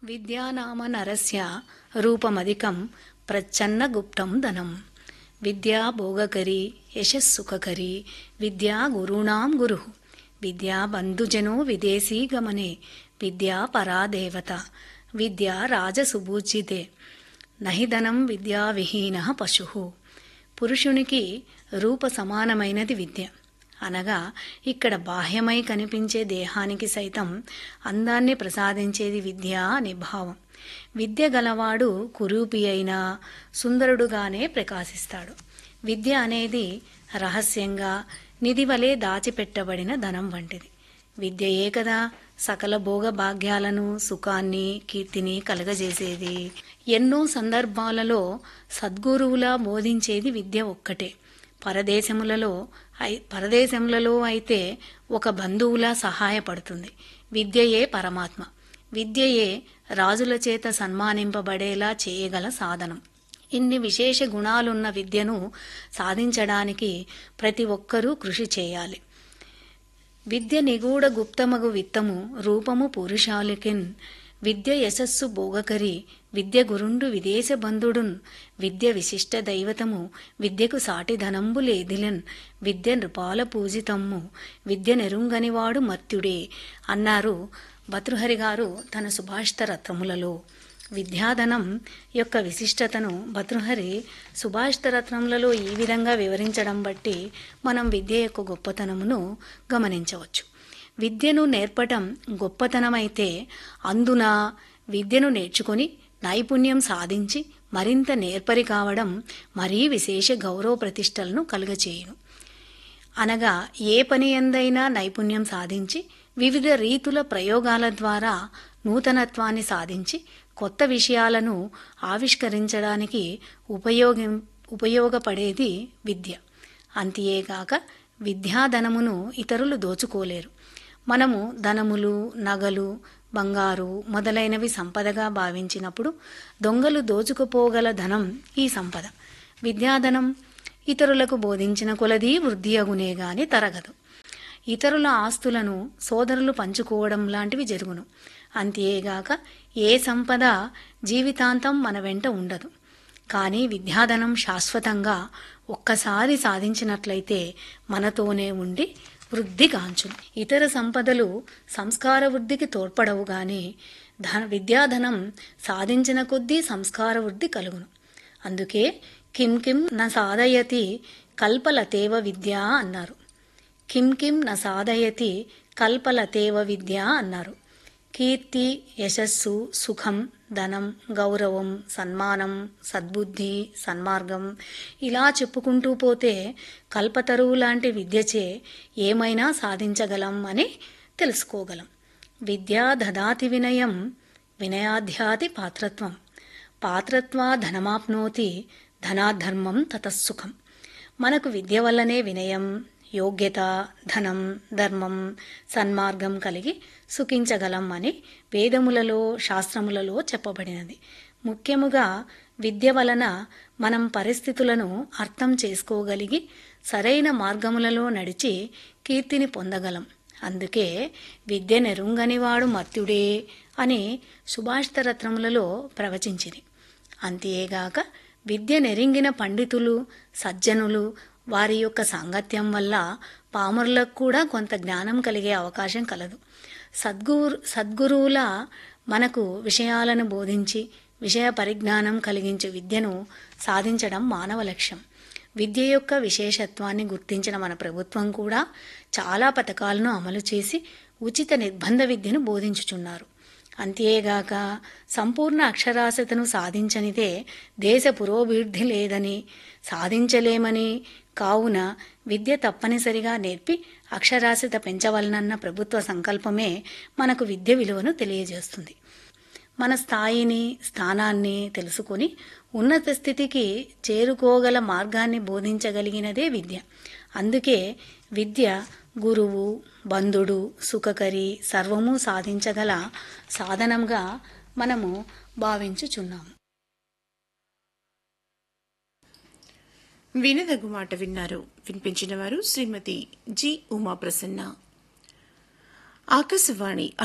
విద్యానామ నరస్య రూపమధికం ప్రచ్ఛన్న గుప్తం ధనం విద్యా భోగకరి యశస్సుఖకరి విద్యా గురూణాం గురు విద్యా బంధుజనో విదేశీ గమనే విద్యా పరాదేవత విద్యా రాజసుభూజితే నహిధనం విద్యా విహీన పశు పురుషునికి రూప సమానమైనది విద్య అనగా ఇక్కడ బాహ్యమై కనిపించే దేహానికి సైతం అందాన్ని ప్రసాదించేది విద్య అనే భావం విద్య గలవాడు కురూపి అయినా సుందరుడుగానే ప్రకాశిస్తాడు విద్య అనేది రహస్యంగా నిధి వలె దాచిపెట్టబడిన ధనం వంటిది విద్యయే కదా సకల భోగ భాగ్యాలను సుఖాన్ని కీర్తిని కలగజేసేది ఎన్నో సందర్భాలలో సద్గురువులా బోధించేది విద్య ఒక్కటే పరదేశములలో ఐ పరదేశములలో అయితే ఒక బంధువులా సహాయపడుతుంది విద్యయే పరమాత్మ విద్యయే రాజుల చేత సన్మానింపబడేలా చేయగల సాధనం ఇన్ని విశేష గుణాలున్న విద్యను సాధించడానికి ప్రతి ఒక్కరూ కృషి చేయాలి విద్య నిగూఢ గుప్తమగు విత్తము రూపము పురుషాలికిన్ విద్య యశస్సు భోగకరి విద్య గురుండు విదేశ బంధుడున్ విద్య విశిష్ట దైవతము విద్యకు సాటి ధనంబు లేదిలన్ విద్య నృపాల పూజితమ్ము విద్య నెరుంగనివాడు మర్త్యుడే అన్నారు భతృహరి గారు తన సుభాషిత రత్నములలో విద్యాధనం యొక్క విశిష్టతను భతృహరి సుభాషిత రత్నములలో ఈ విధంగా వివరించడం బట్టి మనం విద్య యొక్క గొప్పతనమును గమనించవచ్చు విద్యను నేర్పటం గొప్పతనమైతే అందున విద్యను నేర్చుకొని నైపుణ్యం సాధించి మరింత నేర్పరి కావడం మరీ విశేష గౌరవ ప్రతిష్టలను కలుగచేయును అనగా ఏ పని ఎందైనా నైపుణ్యం సాధించి వివిధ రీతుల ప్రయోగాల ద్వారా నూతనత్వాన్ని సాధించి కొత్త విషయాలను ఆవిష్కరించడానికి ఉపయోగి ఉపయోగపడేది విద్య అంతేగాక విద్యాధనమును ఇతరులు దోచుకోలేరు మనము ధనములు నగలు బంగారు మొదలైనవి సంపదగా భావించినప్పుడు దొంగలు దోచుకుపోగల ధనం ఈ సంపద విద్యాధనం ఇతరులకు బోధించిన కొలది వృద్ధి అగునే గాని తరగదు ఇతరుల ఆస్తులను సోదరులు పంచుకోవడం లాంటివి జరుగును అంతేగాక ఏ సంపద జీవితాంతం మన వెంట ఉండదు కానీ విద్యాధనం శాశ్వతంగా ఒక్కసారి సాధించినట్లయితే మనతోనే ఉండి వృద్ధి గాంచును ఇతర సంపదలు సంస్కార వృద్ధికి తోడ్పడవు గాని ధన విద్యాధనం సాధించిన కొద్దీ సంస్కార వృద్ధి కలుగును అందుకే కిం కిం న సాధయతి కల్పలతేవ విద్య అన్నారు కిం కిం న సాధయతి కల్పలతేవ విద్య అన్నారు కీర్తి యశస్సు సుఖం ధనం గౌరవం సన్మానం సద్బుద్ధి సన్మార్గం ఇలా చెప్పుకుంటూ పోతే కల్పతరువు లాంటి విద్యచే ఏమైనా సాధించగలం అని తెలుసుకోగలం విద్యా దదాతి వినయం వినయాధ్యాతి పాత్రత్వం పాత్రత్వా ధనమాప్నోతి ధనాధర్మం తతస్సుఖం మనకు విద్య వల్లనే వినయం యోగ్యత ధనం ధర్మం సన్మార్గం కలిగి సుఖించగలం అని వేదములలో శాస్త్రములలో చెప్పబడినది ముఖ్యముగా విద్య వలన మనం పరిస్థితులను అర్థం చేసుకోగలిగి సరైన మార్గములలో నడిచి కీర్తిని పొందగలం అందుకే విద్య నెరుంగనివాడు మర్త్యుడే అని సుభాషిత రత్నములలో ప్రవచించింది అంతేగాక విద్య నెరింగిన పండితులు సజ్జనులు వారి యొక్క సాంగత్యం వల్ల పామరులకు కూడా కొంత జ్ఞానం కలిగే అవకాశం కలదు సద్గురు సద్గురువుల మనకు విషయాలను బోధించి విషయ పరిజ్ఞానం కలిగించే విద్యను సాధించడం మానవ లక్ష్యం విద్య యొక్క విశేషత్వాన్ని గుర్తించిన మన ప్రభుత్వం కూడా చాలా పథకాలను అమలు చేసి ఉచిత నిర్బంధ విద్యను బోధించుచున్నారు అంతేగాక సంపూర్ణ అక్షరాస్యతను సాధించనిదే దేశ పురోభివృద్ధి లేదని సాధించలేమని కావున విద్య తప్పనిసరిగా నేర్పి అక్షరాస్యత పెంచవలనన్న ప్రభుత్వ సంకల్పమే మనకు విద్య విలువను తెలియజేస్తుంది మన స్థాయిని స్థానాన్ని తెలుసుకొని ఉన్నత స్థితికి చేరుకోగల మార్గాన్ని బోధించగలిగినదే విద్య అందుకే విద్య గురువు బంధుడు సుఖకరి సర్వము సాధించగల సాధనంగా మనము భావించుచున్నాము వినదగు మాట విన్నారు వినిపించిన వారు శ్రీమతి జి ఉమా ప్రసన్న ఆకాశవాణి